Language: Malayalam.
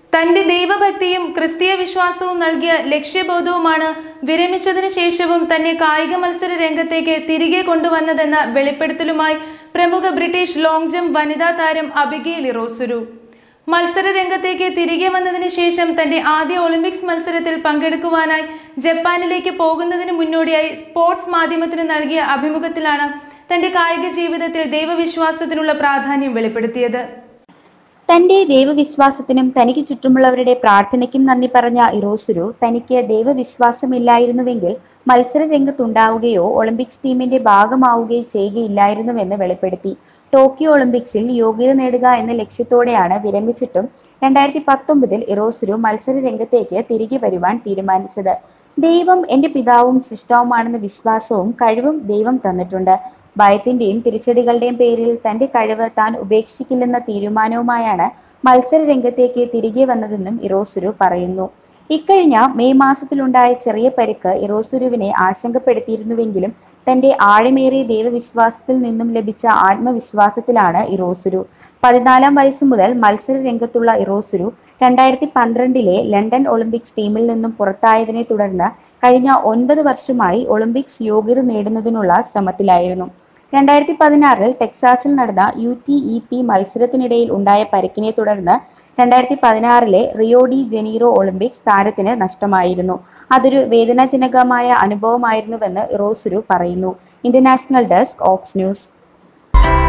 തന്റെ ദൈവഭക്തിയും ക്രിസ്തീയ വിശ്വാസവും നൽകിയ ലക്ഷ്യബോധവുമാണ് വിരമിച്ചതിനു ശേഷവും തന്നെ കായിക മത്സര രംഗത്തേക്ക് തിരികെ കൊണ്ടുവന്നതെന്ന വെളിപ്പെടുത്തലുമായി പ്രമുഖ ബ്രിട്ടീഷ് ലോങ് ജംപ് വനിതാ താരം അബിഗേൽ ഇറോസുരു മത്സര രംഗത്തേക്ക് തിരികെ വന്നതിന് ശേഷം തന്റെ ആദ്യ ഒളിമ്പിക്സ് മത്സരത്തിൽ പങ്കെടുക്കുവാനായി ജപ്പാനിലേക്ക് പോകുന്നതിന് മുന്നോടിയായി സ്പോർട്സ് മാധ്യമത്തിന് നൽകിയ അഭിമുഖത്തിലാണ് തന്റെ കായിക ജീവിതത്തിൽ ദൈവവിശ്വാസത്തിനുള്ള പ്രാധാന്യം വെളിപ്പെടുത്തിയത് തന്റെ ദൈവവിശ്വാസത്തിനും തനിക്ക് ചുറ്റുമുള്ളവരുടെ പ്രാർത്ഥനയ്ക്കും നന്ദി പറഞ്ഞ ഇറോസുരു തനിക്ക് ദൈവവിശ്വാസമില്ലായിരുന്നുവെങ്കിൽ മത്സര രംഗത്തുണ്ടാവുകയോ ഒളിമ്പിക്സ് ടീമിന്റെ ഭാഗമാവുകയോ ചെയ്യുകയില്ലായിരുന്നുവെന്ന് വെളിപ്പെടുത്തി ടോക്കിയോ ഒളിമ്പിക്സിൽ യോഗ്യത നേടുക എന്ന ലക്ഷ്യത്തോടെയാണ് വിരമിച്ചിട്ടും രണ്ടായിരത്തി പത്തൊമ്പതിൽ ഇറോസുരു മത്സര രംഗത്തേക്ക് തിരികെ വരുവാൻ തീരുമാനിച്ചത് ദൈവം എൻ്റെ പിതാവും സൃഷ്ടാവുമാണെന്ന വിശ്വാസവും കഴിവും ദൈവം തന്നിട്ടുണ്ട് ഭയത്തിന്റെയും തിരിച്ചടികളുടെയും പേരിൽ തന്റെ കഴിവ് താൻ ഉപേക്ഷിക്കില്ലെന്ന തീരുമാനവുമായാണ് മത്സര രംഗത്തേക്ക് തിരികെ വന്നതെന്നും ഇറോസുരു പറയുന്നു ഇക്കഴിഞ്ഞ മെയ് മാസത്തിലുണ്ടായ ചെറിയ പരിക്ക് ഇറോസുരുവിനെ ആശങ്കപ്പെടുത്തിയിരുന്നുവെങ്കിലും തന്റെ ആഴമേറിയ ദൈവവിശ്വാസത്തിൽ നിന്നും ലഭിച്ച ആത്മവിശ്വാസത്തിലാണ് ഇറോസുരു പതിനാലാം വയസ്സ് മുതൽ മത്സര രംഗത്തുള്ള ഇറോസുരു രണ്ടായിരത്തി പന്ത്രണ്ടിലെ ലണ്ടൻ ഒളിമ്പിക്സ് ടീമിൽ നിന്നും പുറത്തായതിനെ തുടർന്ന് കഴിഞ്ഞ ഒൻപത് വർഷമായി ഒളിമ്പിക്സ് യോഗ്യത നേടുന്നതിനുള്ള ശ്രമത്തിലായിരുന്നു രണ്ടായിരത്തി പതിനാറിൽ ടെക്സാസിൽ നടന്ന യു ടി ഇ പി മത്സരത്തിനിടയിൽ ഉണ്ടായ പരിക്കിനെ തുടർന്ന് രണ്ടായിരത്തി പതിനാറിലെ റിയോ ഡി ജനീറോ ഒളിമ്പിക്സ് താരത്തിന് നഷ്ടമായിരുന്നു അതൊരു വേദനാജനകമായ അനുഭവമായിരുന്നുവെന്ന് ഇറോസുരു പറയുന്നു ഇന്റർനാഷണൽ ഡെസ്ക് ഓക്സ് ന്യൂസ്